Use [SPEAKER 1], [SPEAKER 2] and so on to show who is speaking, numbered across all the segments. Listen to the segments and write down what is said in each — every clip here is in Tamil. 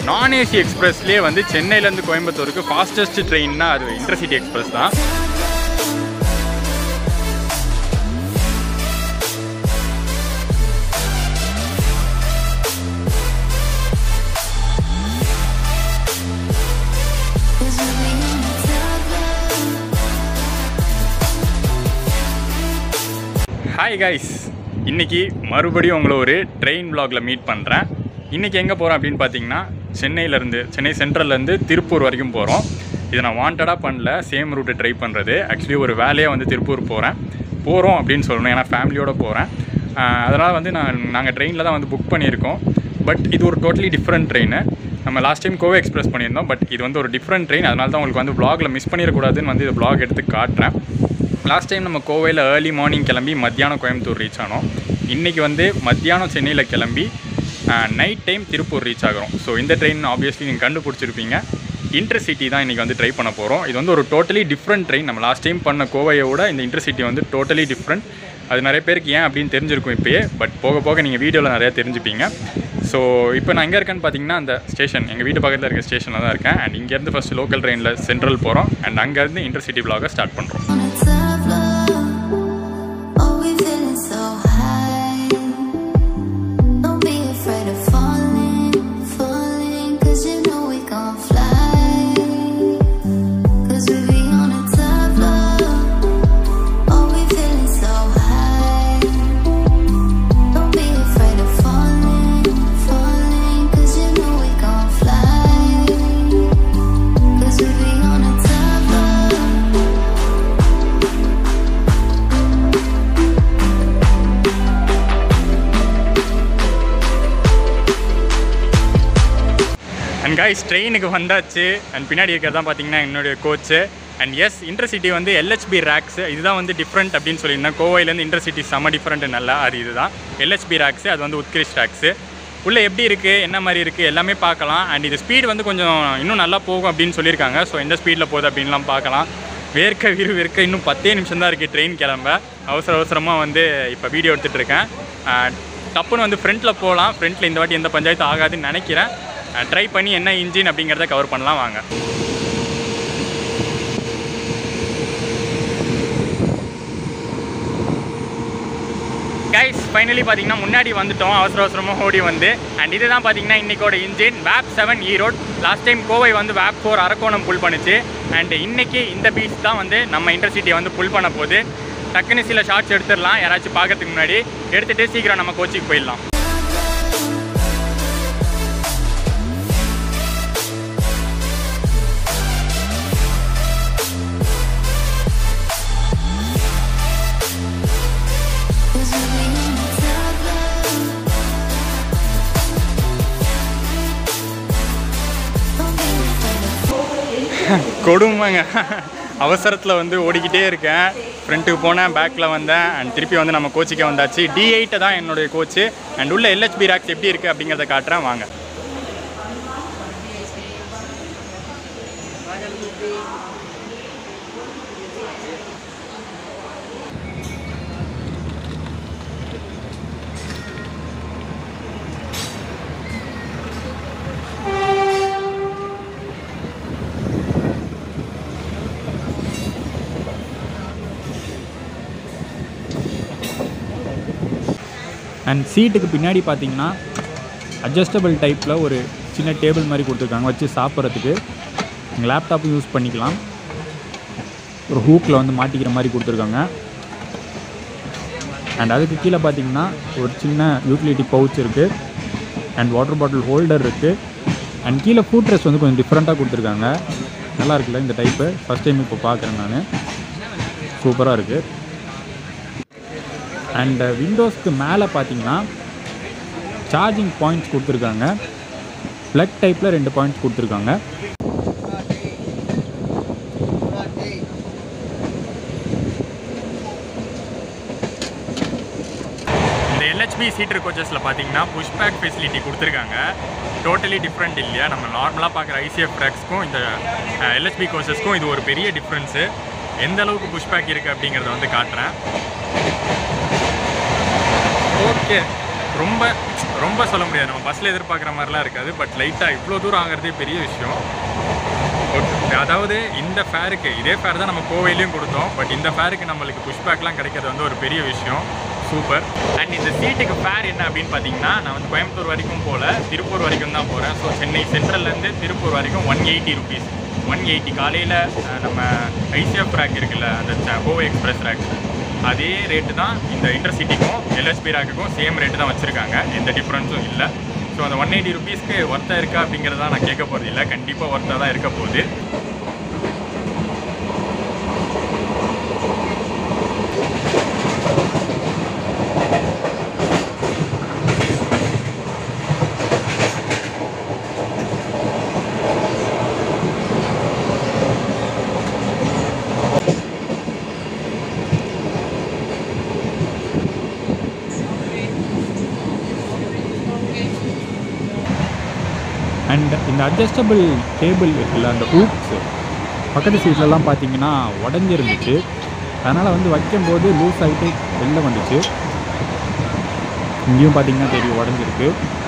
[SPEAKER 1] நான் ஏசி எக்ஸ்பிரஸ்லேயே வந்து சென்னையிலேருந்து கோயம்புத்தூருக்கு ஃபாஸ்டஸ்ட் ட்ரெயின்னா அது இன்டர்சிட்டி எக்ஸ்பிரஸ் தான் ஹாய் கைஸ் இன்னைக்கு மறுபடியும் உங்களை ஒரு ட்ரெயின் vlogல மீட் பண்ணுறேன் இன்றைக்கி எங்கே போகிறோம் அப்படின்னு பார்த்தீங்கன்னா சென்னையிலேருந்து சென்னை சென்ட்ரல்லேருந்து திருப்பூர் வரைக்கும் போகிறோம் இதை நான் வாண்டடாக பண்ணல சேம் ரூட்டை ட்ரை பண்ணுறது ஆக்சுவலி ஒரு வேலையாக வந்து திருப்பூர் போகிறேன் போகிறோம் அப்படின்னு சொல்லணும் ஏன்னா ஃபேமிலியோடு போகிறேன் அதனால் வந்து நான் நாங்கள் ட்ரெயினில் தான் வந்து புக் பண்ணியிருக்கோம் பட் இது ஒரு டோட்டலி டிஃப்ரெண்ட் ட்ரெயின் நம்ம லாஸ்ட் டைம் கோவை எக்ஸ்பிரஸ் பண்ணியிருந்தோம் பட் இது வந்து ஒரு டிஃப்ரெண்ட் ட்ரெயின் அதனால தான் உங்களுக்கு வந்து vlogல மிஸ் பண்ணிடக்கூடாதுன்னு வந்து இது vlog எடுத்து காட்டுறேன் லாஸ்ட் டைம் நம்ம கோவையில் ஏர்லி மார்னிங் கிளம்பி மத்தியானம் கோயம்புத்தூர் ரீச் ஆனோம் இன்றைக்கி வந்து மத்தியானம் சென்னையில் கிளம்பி நைட் டைம் திருப்பூர் ரீச் ஆகிறோம் ஸோ இந்த ட்ரெயின் ஆப்வியஸ்லி நீங்கள் கண்டுபிடிச்சிருப்பீங்க இன்டர்சிட்டி தான் இன்றைக்கி வந்து ட்ரை பண்ண போகிறோம் இது வந்து ஒரு டோட்டலி டிஃப்ரெண்ட் ட்ரெயின் நம்ம லாஸ்ட் டைம் பண்ண கோவையை விட இந்த இன்டர்சிட்டி வந்து டோட்டலி டிஃப்ரெண்ட் அது நிறைய பேருக்கு ஏன் அப்படின்னு தெரிஞ்சிருக்கும் இப்போயே பட் போக போக நீங்கள் வீடியோவில் நிறையா தெரிஞ்சுப்பீங்க ஸோ இப்போ நான் எங்கே இருக்கேன்னு பார்த்தீங்கன்னா அந்த ஸ்டேஷன் எங்கள் வீட்டு பக்கத்தில் இருக்க ஸ்டேஷனில் தான் இருக்கேன் அண்ட் இங்கேருந்து ஃபஸ்ட்டு லோக்கல் ட்ரெயினில் சென்ட்ரல் போகிறோம் அண்ட் அங்கேருந்து இன்டர்சிட்டி vlog ஸ்டார்ட் பண்ணுறோம்
[SPEAKER 2] On a tough love, oh we feeling so high. Don't be afraid of falling, falling, 'cause you know we gon' fly. 'Cause we be on a tough love, oh we feeling so high. Don't be afraid of falling, falling, 'cause you know we gon' fly. 'Cause we be on a tough love.
[SPEAKER 1] And guys ட்ரெயினுக்கு வந்தாச்சு அண்ட் பின்னாடி இருக்கிறது தான் பார்த்தீங்கன்னா என்னுடைய கோச்சு அண்ட் எஸ் இன்டர்சிட்டி வந்து எல்ஹெச்பி ரேக்ஸ் இதுதான் வந்து டிஃப்ரெண்ட் அப்படின்னு சொல்லியிருந்தேன் கோவையிலேருந்து இன்டர்சிட்டி செம்ம டிஃப்ரெண்ட் நல்லா அது இதுதான் எல்ஹெச்பி ரேக்ஸ் அது வந்து உத்கிரிஷ் ரேக்ஸு உள்ளே எப்படி இருக்குது என்ன மாதிரி இருக்குது எல்லாமே பார்க்கலாம் அண்ட் இது ஸ்பீடு வந்து கொஞ்சம் இன்னும் நல்லா போகும் அப்படின்னு சொல்லியிருக்காங்க ஸோ எந்த ஸ்பீடில் போகுது அப்படின்லாம் பார்க்கலாம் வேர்க்க விறு வேர்க்க இன்னும் பத்தே நிமிஷம் தான் இருக்குது ட்ரெயின் கிளம்ப அவசர அவசரமாக வந்து இப்போ வீடியோ எடுத்துகிட்டு இருக்கேன் அஹ் டப்புன்னு வந்து ஃப்ரண்ட்டில் போகலாம் ஃப்ரண்ட்டில் இந்த வாட்டி எந்த பஞ்சாயத்து ஆகாதுன்னு நினைக்கிறேன் ட்ரை பண்ணி என்ன இன்ஜின் அப்படிங்கிறத கவர் பண்ணலாம் வாங்க கைஸ் ஃபைனலி பார்த்தீங்கன்னா முன்னாடி வந்துட்டோம் அவசர அவசரமாக ஓடி வந்து அண்ட் இதுதான் பார்த்தீங்கன்னா இன்றைக்கோட இன்ஜின் வேப் seven Erode last time Kovai வந்து வேப் ஃபோர் அரக்கோணம் புல் பண்ணுச்சு அண்ட் இன்னைக்கு இந்த பீச் தான் வந்து நம்ம இன்டர்சிட்டியை வந்து புல் பண்ண போகுது டக்குன்னு சில ஷார்ட்ஸ் எடுத்துடலாம் யாராச்சும் பார்க்கறதுக்கு முன்னாடி எடுத்துகிட்டு சீக்கிரம் நம்ம கோச்சிக்கு போயிடலாம்
[SPEAKER 2] Cause we be on a tough love. Don't be afraid of
[SPEAKER 1] கொடுமைங்க அவசரத்தில் வந்து ஓடிக்கிட்டே இருக்கேன் ஃப்ரண்ட்டுக்கு போனேன் பேக்கில் வந்தேன் அண்ட் திருப்பி வந்து நம்ம கோச்சிக்கே வந்தாச்சு டி எயிட்டை தான் என்னுடைய கோச்சு அண்ட் உள்ள எல்ஹெச்பி ரேக்ஸ் எப்படி இருக்குது அப்படிங்கிறத காட்டுறேன் வாங்க அண்ட் சீட்டுக்கு பின்னாடி பார்த்தீங்கன்னா அட்ஜஸ்டபிள் டைப்பில் ஒரு சின்ன டேபிள் மாதிரி கொடுத்துருக்காங்க வச்சு சாப்பிட்றதுக்கு எங்கள் லேப்டாப்பும் யூஸ் பண்ணிக்கலாம் ஒரு ஹூக்கில் வந்து மாட்டிக்கிற மாதிரி கொடுத்துருக்காங்க அண்ட் அதுக்கு கீழே பார்த்தீங்கன்னா ஒரு சின்ன யூட்டிலிட்டி பவுச் இருக்குது அண்ட் வாட்டர் பாட்டில் ஹோல்டர் இருக்குது அண்ட் கீழே ஃபுட் ட்ரெஸ் வந்து கொஞ்சம் டிஃப்ரெண்ட்டாக கொடுத்துருக்காங்க நல்லா இருக்குல்ல இந்த டைப்பு ஃபஸ்ட் டைம் இப்போ பார்க்குறேன் நான் சூப்பராக இருக்குது அண்ட் விண்டோஸ்க்கு மேலே பார்த்தீங்கன்னா சார்ஜிங் பாயிண்ட்ஸ் கொடுத்துருக்காங்க ப்ளக் டைப்பில் ரெண்டு பாயிண்ட்ஸ் கொடுத்துருக்காங்க இந்த எல்ஹெச்பி சீட்டர் கோச்சஸில் பார்த்தீங்கன்னா புஷ் பேக் ஃபெசிலிட்டி கொடுத்துருக்காங்க டோட்டலி டிஃப்ரெண்ட் இல்லையா நம்ம நார்மலாக பார்க்குற ஐசிஎஃப் ட்ராக்ஸ்க்கும் இந்த எல்ஹெச்பி கோச்சஸ்க்கும் இது ஒரு பெரிய டிஃப்ரென்ஸு எந்த அளவுக்கு புஷ் பேக் இருக்குது அப்படிங்கிறத வந்து காட்டுறேன் ஓகே ரொம்ப ரொம்ப சொல்ல முடியாது நம்ம பஸ்ஸில் எதிர்பார்க்குற மாதிரிலாம் இருக்காது பட் லைட்டாக இவ்வளோ தூரம் ஆகிறதே பெரிய விஷயம் ஓகே அதாவது இந்த ஃபேருக்கு இதே ஃபேர் தான் நம்ம கோவையிலையும் கொடுத்தோம் பட் இந்த ஃபேருக்கு நம்மளுக்கு புஷ்பேக்லாம் கிடைக்கிறது வந்து ஒரு பெரிய விஷயம் சூப்பர் அண்ட் இந்த சீட்டுக்கு ஃபேர் என்ன அப்படின்னு பார்த்தீங்கன்னா நான் வந்து கோயம்புத்தூர் வரைக்கும் போகல திருப்பூர் வரைக்கும் தான் போகிறேன் ஸோ சென்னை சென்ட்ரல்லேருந்து திருப்பூர் வரைக்கும் one eighty rupees one eighty காலையில் நம்ம ஐசிஎஃப் ரேக் இருக்குல்ல அந்த ச- கோவை எக்ஸ்பிரஸ் ரேக் அதே ரேட்டு தான் இந்த இன்டர்சிட்டிக்கும் எல்எஸ்பி ரேக்குக்கும் சேம் ரேட்டு தான் வச்சுருக்காங்க எந்த டிஃப்ரென்ஸும் இல்லை ஸோ அந்த ஒன் எயிட்டி ருபீஸ்க்கு ஒர்த்தாக இருக்கா அப்படிங்கிறத நான் கேட்க போகிறது இல்லை கண்டிப்பாக ஒர்த்தாக தான் இருக்க போகுது
[SPEAKER 3] அண்ட் இந்த அட்ஜஸ்டபிள் டேபிள் இருக்குல்ல அந்த ஹூப்ஸ் பக்கத்து சீட்லலாம் பார்த்தீங்கன்னா உடஞ்சிருந்துச்சு அதனால் வந்து வைக்கும்போது லூஸ் ஆகிட்டு வெளில வந்துச்சு இங்கேயும் பார்த்தீங்கன்னா தெரியும் உடஞ்சிருக்கு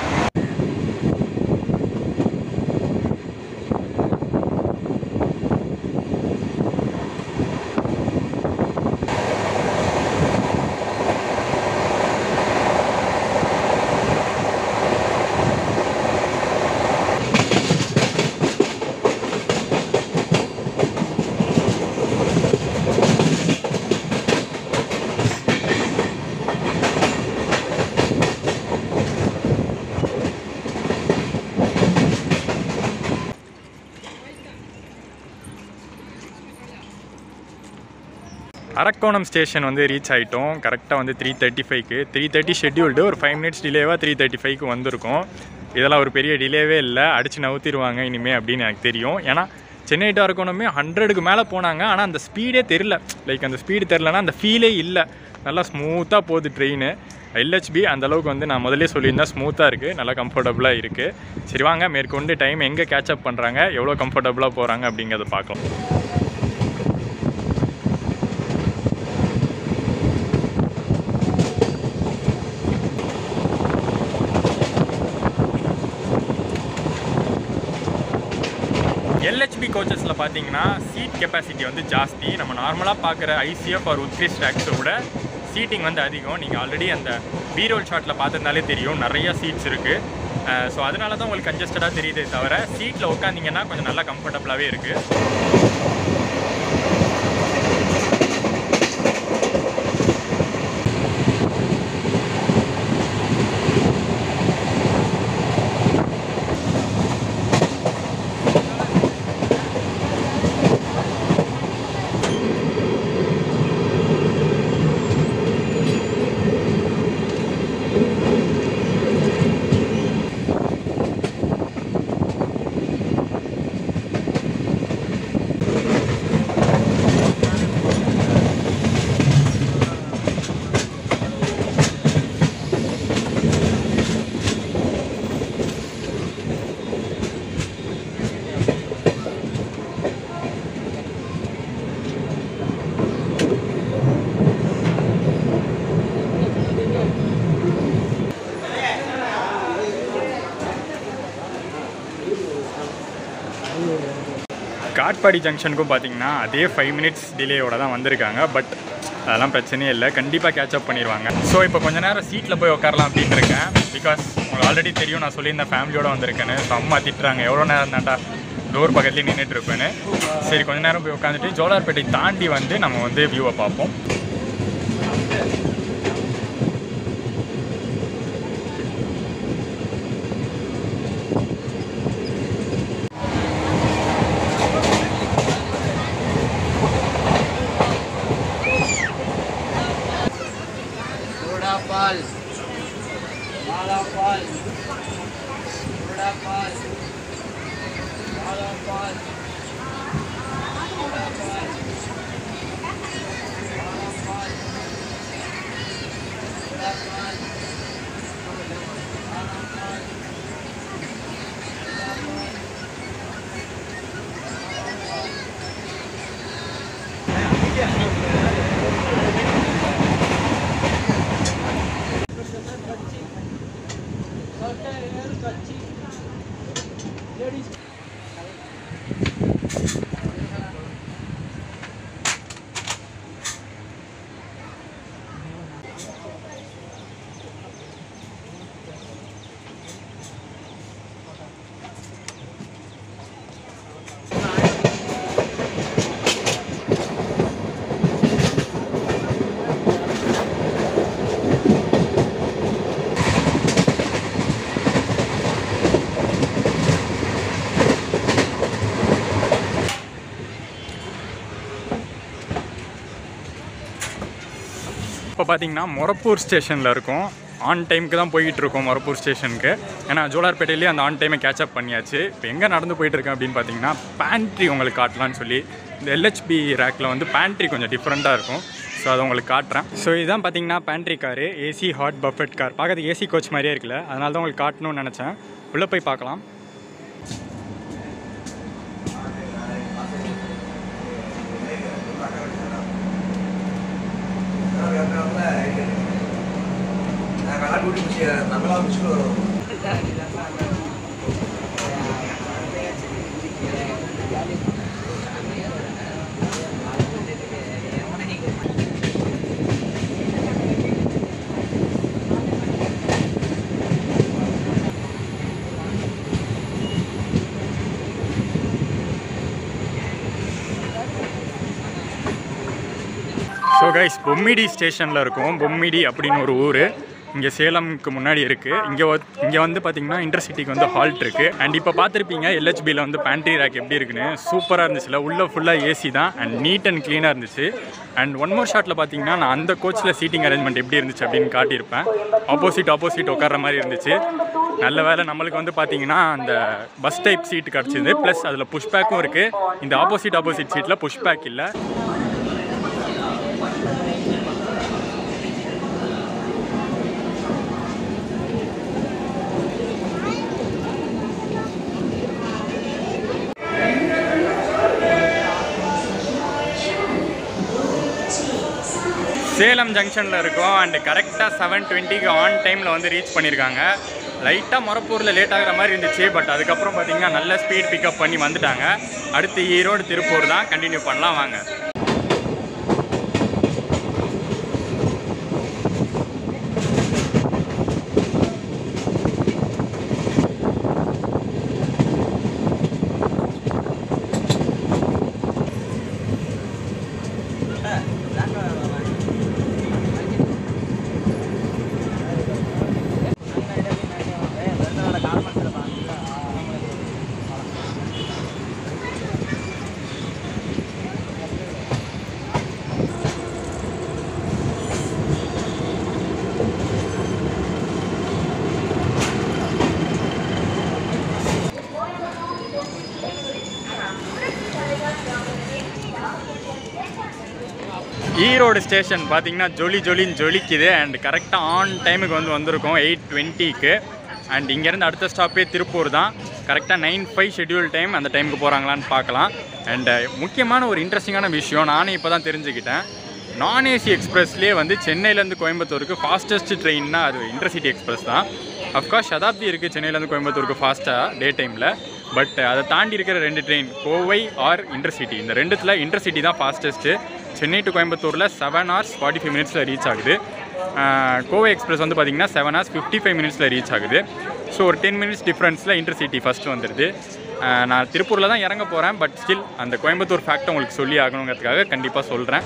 [SPEAKER 1] அரக்கோணம் ஸ்டேஷன் வந்து ரீச் ஆகிட்டோம் கரெக்டாக வந்து த்ரீ தேர்ட்டி ஃபைவ்க்கு த்ரீ தேர்ட்டி ஷெட்யூல்டு ஒரு ஃபைவ் மினிட்ஸ் டிலேவாக த்ரீ தேர்ட்டி ஃபைவ்க்கு வந்திருக்கோம் இதெல்லாம் ஒரு பெரிய டிலேவே இல்லை அடித்து நவுத்திடுவாங்க இனிமே அப்படின்னு எனக்கு தெரியும் ஏன்னா சென்னை டு அரக்கோணமே ஹண்ட்ரடுக்கு மேலே போனாங்க ஆனால் அந்த ஸ்பீடே தெரில லைக் அந்த ஸ்பீடு தெரிலனா அந்த ஃபீலே இல்லை நல்லா ஸ்மூத்தாக போகுது ட்ரெயின் எல்ஹெச்பி அந்த அளவுக்கு வந்து நான் முதல்ல சொல்லியிருந்தேன் ஸ்மூத்தாக இருக்குது நல்லா கம்ஃபர்டபுளாக இருக்குது சரி வாங்க மேற்கொண்டு டைம் எங்கே கேட்சப் பண்ணுறாங்க எவ்வளோ கம்ஃபர்டபுளாக போகிறாங்க அப்படிங்கிறத பார்க்கலாம் எல்ஹெச்பி கோச்சஸில் பார்த்தீங்கன்னா சீட் கெப்பாசிட்டி வந்து ஜாஸ்தி நம்ம நார்மலாக பார்க்குற ஐசிஎஃப் ஒரு உத்கிரிஸ் ட்ராக்ஸை விட சீட்டிங் வந்து அதிகம் நீங்கள் ஆல்ரெடி அந்த பீரோல் ஷாட்டில் பார்த்துருந்தாலே தெரியும் நிறைய சீட்ஸ் இருக்குது ஸோ அதனால தான் உங்களுக்கு கன்ஜஸ்டடாக தெரியுதே தவிர சீட்டில் உட்காந்திங்கன்னா கொஞ்சம் நல்லா கம்ஃபர்டபுளாகவே இருக்குது காட்பாடி ஜங்ஷனுக்கும் பார்த்தீங்கன்னா அதே ஃபைவ் மினிட்ஸ் டிலேயோட தான் வந்திருக்காங்க பட் அதெல்லாம் பிரச்சனையே இல்லை கண்டிப்பாக கேட்சப் பண்ணிடுவாங்க ஸோ இப்போ கொஞ்ச நேரம் சீட்டில் போய் உட்காரலாம் அப்படின்னு இருக்கேன் பிகாஸ் உங்களுக்கு ஆல்ரெடி தெரியும் நான் சொல்லியிருந்தேன் ஃபேமிலியோட வந்திருக்கேன்னு ஸோ அம்மா திட்டுறாங்க எவ்வளோ நேரம் தாண்டா டோர் பக்கத்துலேயே நின்றுட்டு இருப்பேன்னு சரி கொஞ்ச நேரம் போய் உட்காந்துட்டு ஜோலார்பேட்டை தாண்டி வந்து நம்ம வந்து வியூவை பார்ப்போம்
[SPEAKER 4] वडापाल वडापाल वडापाल वडापाल वडापाल
[SPEAKER 1] இப்போ பார்த்தீங்கன்னா மொரப்பூர் ஸ்டேஷனில் இருக்கோம் ஆன் டைமுக்கு தான் போய்கிட்டு இருக்கோம் மொரப்பூர் ஸ்டேஷனுக்கு ஏன்னா ஜோலார்பேட்டையிலேயே அந்த ஆன் டைமை கேட்சப் பண்ணியாச்சு இப்போ எங்கே நடந்து போயிட்டு இருக்கேன் அப்படின்னு பார்த்தீங்கன்னா பேண்ட்ரி உங்களுக்கு காட்டலான்னு சொல்லி இந்த எல்ஹெச்பி ரேக்கில் வந்து பேண்ட்ரி கொஞ்சம் டிஃப்ரெண்ட்டாக இருக்கும் ஸோ அதை உங்களுக்கு காட்டுறேன் ஸோ இதுதான் பார்த்தீங்கன்னா pantry car AC hot buffet car பார்க்கறதுக்கு ஏசி கோச் மாதிரியே இருக்குல்ல அதனால தான் உங்களுக்கு காட்டணும்னு நினச்சேன் உள்ளே போய் பார்க்கலாம் ஸோ கைஸ் பொம்மிடி ஸ்டேஷனில் இருக்கும் பொம்மிடி அப்படின்னு ஒரு ஊர் இங்கே சேலம்க்கு முன்னாடி இருக்குது இங்கே இங்கே வந்து பார்த்தீங்கன்னா இன்டர்சிட்டிக்கு வந்து ஹால்ட் இருக்குது அண்ட் இப்போ பார்த்துருப்பீங்க எல்ஹெச்பியில் வந்து பேண்ட்ரி ரேக் எப்படி இருக்குன்னு சூப்பராக இருந்துச்சுல உள்ளே ஃபுல்லாக ஏசி தான் அண்ட் நீட் அண்ட் க்ளீனாக இருந்துச்சு அண்ட் ஒன் மோர் ஷாட்டில் பார்த்தீங்கன்னா நான் அந்த கோச்சில் சீட்டிங் அரேஞ்ச்மெண்ட் எப்படி இருந்துச்சு அப்படின்னு காட்டியிருப்பேன் ஆப்போசிட் ஆப்போசிட் உட்கார்ற மாதிரி இருந்துச்சு நல்ல வேலை நம்மளுக்கு வந்து பார்த்தீங்கன்னா அந்த பஸ் டைப் சீட் கிடச்சிது ப்ளஸ் அதில் புஷ்பேக்கும் இருக்குது இந்த ஆப்போசிட் ஆப்போசிட் சீட்டில் புஷ்பேக் இல்லை சேலம் ஜங்ஷனில் இருக்கோம் அண்ட் கரெக்டாக செவன் டுவெண்ட்டிக்கு ஆன் டைமில் வந்து ரீச் பண்ணியிருக்காங்க லைட்டாக மொரப்பூரில் லேட் ஆகிற மாதிரி இருந்துச்சு பட் அதுக்கப்புறம் பார்த்தீங்கன்னா நல்ல ஸ்பீட் பிக்கப் பண்ணி வந்துட்டாங்க அடுத்து ஈரோடு திருப்பூர் தான் கண்டினியூ பண்ணலாம் வாங்க ஈரோடு ஸ்டேஷன் பார்த்தீங்கன்னா ஜொலி ஜொலின்னு ஜொலிக்குது அண்ட் கரெக்டாக ஆன் டைமுக்கு வந்து வந்திருக்கோம் எயிட் டுவெண்ட்டிக்கு அண்ட் இங்கேருந்து அடுத்த ஸ்டாப்பே திருப்பூர் தான் கரெக்டாக நைன் ஃபைவ் ஷெட்யூல் டைம் அந்த டைமுக்கு போகிறாங்களான்னு பார்க்கலாம் அண்ட் முக்கியமான ஒரு இன்ட்ரெஸ்டிங்கான விஷயம் நானே இப்போ தான் தெரிஞ்சுக்கிட்டேன் நான் ஏசி எக்ஸ்பிரஸ்லேயே வந்து சென்னையிலேருந்து கோயம்புத்தூருக்கு ஃபாஸ்டஸ்ட் ட்ரெயின்னா அது இன்டர்சிட்டி எக்ஸ்பிரஸ் தான் அஃப்கோர்ஸ் சதாப்தி இருக்குது சென்னையிலேருந்து கோயம்புத்தூருக்கு ஃபாஸ்ட்டாக டே டைமில் பட் அதை தாண்டி இருக்கிற ரெண்டு ட்ரெயின் கோவை ஆர் இன்டர்சிட்டி இந்த ரெண்டுத்தில் இன்டர்சிட்டி தான் ஃபாஸ்டஸ்ட்டு சென்னை டு கோயம்புத்தூரில் செவன் ஹவர்ஸ் ஃபார்ட்டி ஃபைவ் மினிட்ஸில் ரீச் ஆகுது ஆஹ் கோவை எக்ஸ்பிரஸ் வந்து பார்த்திங்கன்னா செவன் ஹவர்ஸ் ஃபிஃப்டி ஃபைவ் மினிட்ஸில் ரீச் ஆகுது ஸோ ஒரு டென் மினிட்ஸ் டிஃப்ரென்ஸில் இன்டர்சிட்டி ஃபஸ்ட்டு வந்துடுது ஆஹ் நான் திருப்பூரில் தான் இறங்க போகிறேன் பட் ஸ்டில் அந்த கோயம்புத்தூர் ஃபேக்ட்டை உங்களுக்கு சொல்லி ஆகணுங்கிறதுக்காக கண்டிப்பாக சொல்கிறேன்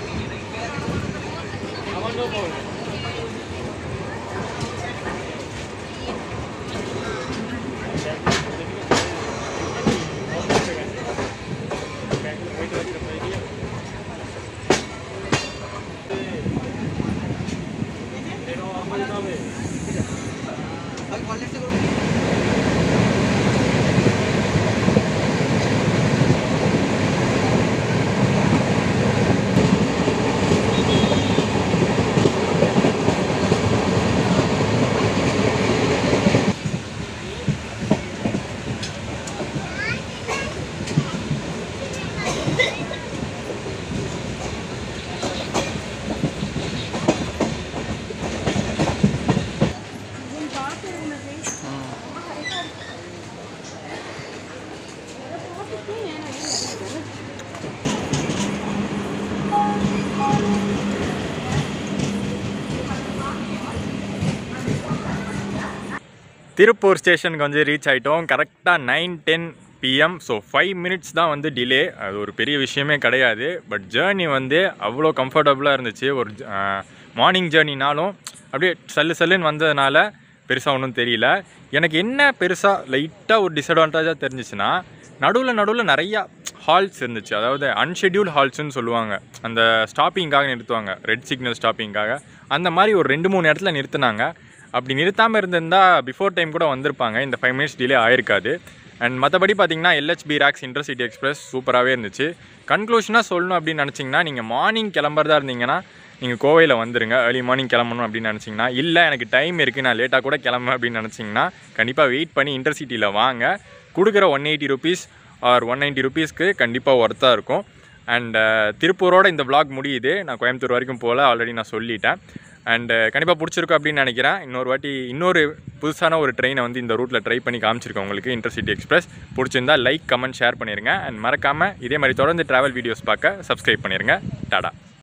[SPEAKER 1] திருப்பூர் ஸ்டேஷனுக்கு வந்து ரீச் ஆகிட்டோம் கரெக்டாக nine ten PM so five minutes தான் வந்து டிலே அது ஒரு பெரிய விஷயமே கிடையாது பட் ஜேர்னி வந்து அவ்வளோ கம்ஃபர்டபுளாக இருந்துச்சு ஒரு மார்னிங் ஜேர்னினாலும் அப்படியே சல்லு சல்லுன்னு வந்ததுனால பெருசாக ஒன்றும் தெரியல எனக்கு என்ன பெருசாக லைட்டாக ஒரு டிஸ்அட்வான்டேஜாக தெரிஞ்சிச்சுன்னா நடுவில் நடுவில் நிறையா ஹால்ஸ் இருந்துச்சு அதாவது அன்ஷெட்யூல் ஹால்ஸ்னு சொல்லுவாங்க அந்த ஸ்டாப்பிங்காக நிறுத்துவாங்க ரெட் சிக்னல் ஸ்டாப்பிங்காக அந்த மாதிரி ஒரு ரெண்டு மூணு இடத்துல நிறுத்துனாங்க அப்படி நிறுத்தாமல் இருந்திருந்தா பிஃபோர் டைம் கூட வந்திருப்பாங்க இந்த ஃபைவ் மினிட்ஸ் டிலே ஆயிருக்காது அண்ட் மற்றபடி பார்த்தீங்கன்னா எல்ஹெச்பி ராக்ஸ் இன்டர்சிட்டி எக்ஸ்பிரஸ் சூப்பராகவே இருந்துச்சு கன்க்ளூஷனாக சொல்லணும் அப்படின்னு நினச்சிங்கன்னா நீங்கள் மார்னிங் கிளம்புறதா இருந்தீங்கன்னா நீங்கள் கோவையில் வந்துருங்க ஏர்லி மார்னிங் கிளம்பணும் அப்படின்னு நினச்சிங்கன்னா இல்லை எனக்கு டைம் இருக்குது நான் லேட்டாக கூட கிளம்புவேன் அப்படின்னு நினச்சிங்கன்னா கண்டிப்பாக வெயிட் பண்ணி இன்டர்சிட்டியில் வாங்க கொடுக்குற one eighty rupees or one ninety ருபீஸ்க்கு கண்டிப்பாக ஒர்த்தாக இருக்கும் அண்ட் திருப்பூரோட இந்த vlog முடியுது நான் கோயம்புத்தூர் வரைக்கும் போகல ஆல்ரெடி நான் சொல்லிட்டேன் அண்ட் கண்டிப்பாக பிடிச்சிருக்கும் அப்படின்னு நினைக்கிறேன் இன்னொரு வாட்டி இன்னொரு புதுசான ஒரு ட்ரெயினை வந்து இந்த ரூட்டில் ட்ரை பண்ணி காமிச்சிருக்கேன் உங்களுக்கு இன்டர்சிட்டி எக்ஸ்பிரஸ் பிடிச்சிருந்தா லைக் கமெண்ட் ஷேர் பண்ணிடுங்க அண்ட் மறக்காமல் இதே மாதிரி தொடர்ந்து ட்ராவல் வீடியோஸ் பார்க்க சப்ஸ்கிரைப் பண்ணிடுங்க டாடா